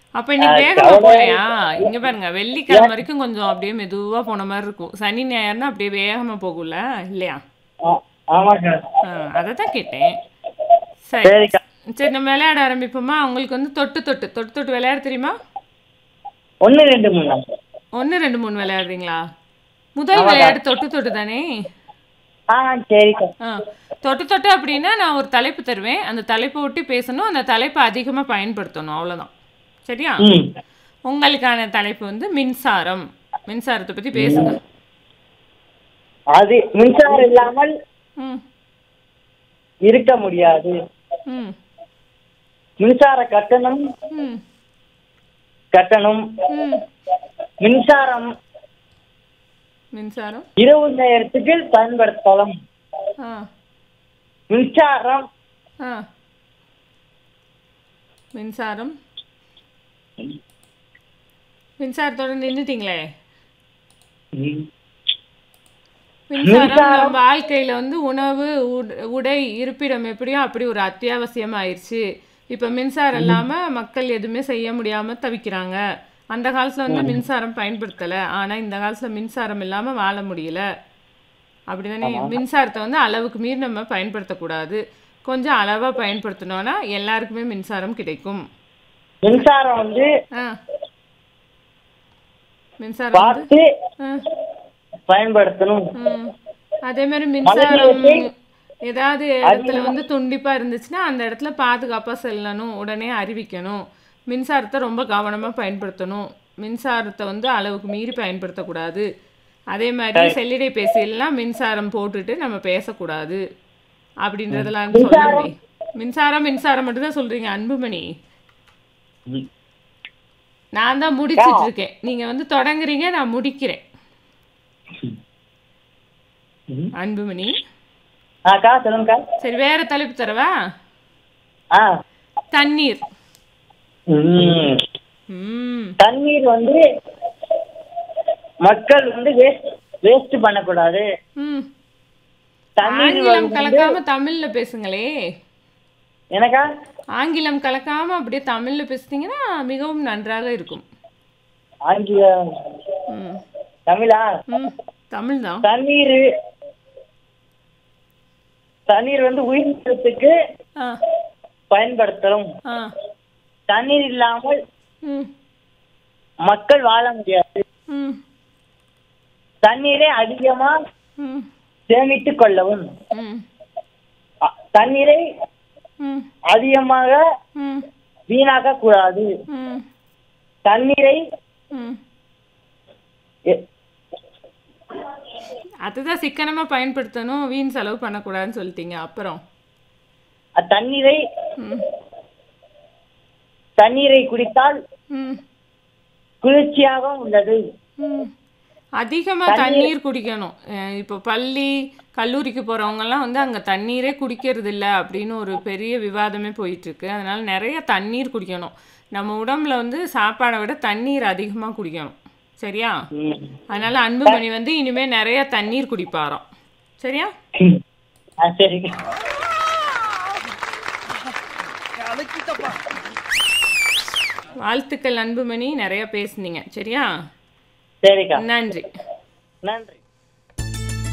அப்ப இன்னைக்கு ஆ, வேகமா கவலை- போலையா இங்க பாருங்க வெள்ளிக்கிழமை வரைக்கும் கொஞ்சம் அப்படியே மெதுவா போன மாதிரி இருக்கும் சனி ஞாயிறுனா அப்படியே வேகமா போகும்ல இல்லையா ஆ- ஆமாக்கா அதை தான் கேட்டேன் சரி சரிக்கா சரி நம்ம விளையாட ஆரம்பிப்போமா உங்களுக்கு வந்து தொட்டு தொட்டு தொட்டு தொட்டு விளையாட தெரியுமா ஒன்று ரெண்டு மூணு ஒன்று ரெண்டு மூணு விளையாடுறீங்களா முதல் விளையாடு தொட்டு தொட்டு தானே ஆ சரிக்கா ஆ தொட்டு தொட்டு அப்படின்னா நான் ஒரு தலைப்பு தருவேன் அந்த தலைப்பை ஒட்டி பேசணும் அந்த தலைப்பை அதிகமாக பயன்படுத்தணும் அவ்வளோதான் சரியா ம் உங்களுக்கான தலைப்பு வந்து மின்சாரம் மின்சாரத்தை பற்றி பேசுங்க அது மின்சாரம் இல்லாமல் ம் இருக்க முடியாது ம் மின்சார கட்டணம் ம் கட்டணம் ம் மின்சாரம் மின்சாரம் இரவு நேரத்துக்கு பயன்படுத்தலாம் ஆ மின்சாரம் ஆ மின்சாரம் மின்சாரத்தோட நின்றுட்டீங்களே மின்சாரம் மின்சாரம். நம்ம வாழ்க்கையில வந்து உணவு உட- உடை இருப்பிடம் எப்படியோ அப்படி ஒரு அத்தியாவசியம் ஆயிடுச்சு இப்ப மின்சாரம் இல்லாம மக்கள் எதுவுமே செய்ய முடியாம தவிக்கிறாங்க அந்த காலத்துல வந்து மின்சாரம் பயன்படுத்தல ஆனா இந்த காலத்துல மின்சாரம் இல்லாம வாழ முடியல அப்படிதானே மின்சாரத்தை வந்து அளவுக்கு மீறி நம்ம பயன்படுத்தக்கூடாது கொஞ்சம் அளவா பயன்படுத்தினோம்னா எல்லாருக்குமே மின்சாரம் கிடைக்கும் மின்சாரம் வந்து ஆ மின்சாரம் வந்து பார்த்து ஆ பயன்படுத்தணும் ம். அதே மாதிரி மின்சாரம் ஏதாவது இடத்துல வந்து துண்டிப்பா இருந்துச்சுன்னா அந்த இடத்துல பாதுகாப்பா செல்லணும் உடனே அறிவிக்கணும் மின்சாரத்தை ரொம்ப கவனமா பயன்படுத்தணும் மின்சாரத்தை வந்து அளவுக்கு மீறி பயன்படுத்தக்கூடாது அதே மாதிரி செல்லிடைபேசியெல்லாம் மின்சாரம் போட்டுட்டு நம்ம பேசக்கூடாது அப்படின்றதெல்லாம் வந்து சொல்லணுமே மின்சாரம் மின்சாரம் மட்டும்தான் சொல்றீங்க அன்புமணி நான் தான் முடிச்சிட்டு இருக்கேன் நீங்க வந்து தொடங்குறீங்க நான் முடிக்கிறேன் அன்புமணி ஆக்கா சொல்லுங்கக்கா சரி வேற தலைப்பு தரவா ஆ தண்ணீர் ம். ம் தண்ணீர் வந்து மக்கள் வந்து வேஸ்ட் வேஸ்ட் பண்ணக்கூடாது ம் தண்ணீர் ஆங்கிலம் வந்து கலக்காம தமிழ்ல பேசுங்களே எனக்கா ஆங்கிலம் கலக்காம அப்படியே தமிழ்ல பேசுனீங்கன்னா மிகவும் நன்றாக இருக்கும் ஆங்கில ம் தமிழா ம் தமிழ் தான் தண்ணீர் தண்ணீர் வந்து உயிரினத்துக்கு ஆ பயன்படுத்தணும் ஆ தண்ணீர் இல்லாமல் ம் மக்கள் வாழ முடியாது ம் தண்ணீரை அதிகமா ம் சேமித்துக் கொள்ளவும் ம் அ- தண்ணீரை ம் அதிகமாக ம் வீணாக்க கூடாது ம் தண்ணீரை ம் எ- அதுதான் சிக்கனமா பயன்படுத்தணும் வீண் செலவு பண்ணக்கூடாதுன்னு சொல்லிட்டீங்க அப்புறம் அ- தண்ணீரை ம் தண்ணீரை குடித்தால் ம் குளிர்ச்சியாக உள்ளது ம். அதிகமா தண்ணீர் குடிக்கணும் அஹ் இப்போ பள்ளி கல்லூரிக்கு போறவங்கலாம் வந்து அங்க தண்ணீரே குடிக்கிறது இல்ல அப்படின்னு ஒரு பெரிய விவாதமே போயிட்டு இருக்கு அதனால நிறைய தண்ணீர் குடிக்கணும் நம்ம உடம்புல வந்து சாப்பாடை விட தண்ணீர் அதிகமா குடிக்கணும் சரியா ம். அதனால அன்புமணி வந்து இனிமே நிறைய தண்ணீர் குடிப்பாராம் சரியா ஆ, சரி வாழ்த்துக்கள் அன்புமணி நிறைய பேசுனீங்க சரியா சரிக்கா நன்றி நன்றி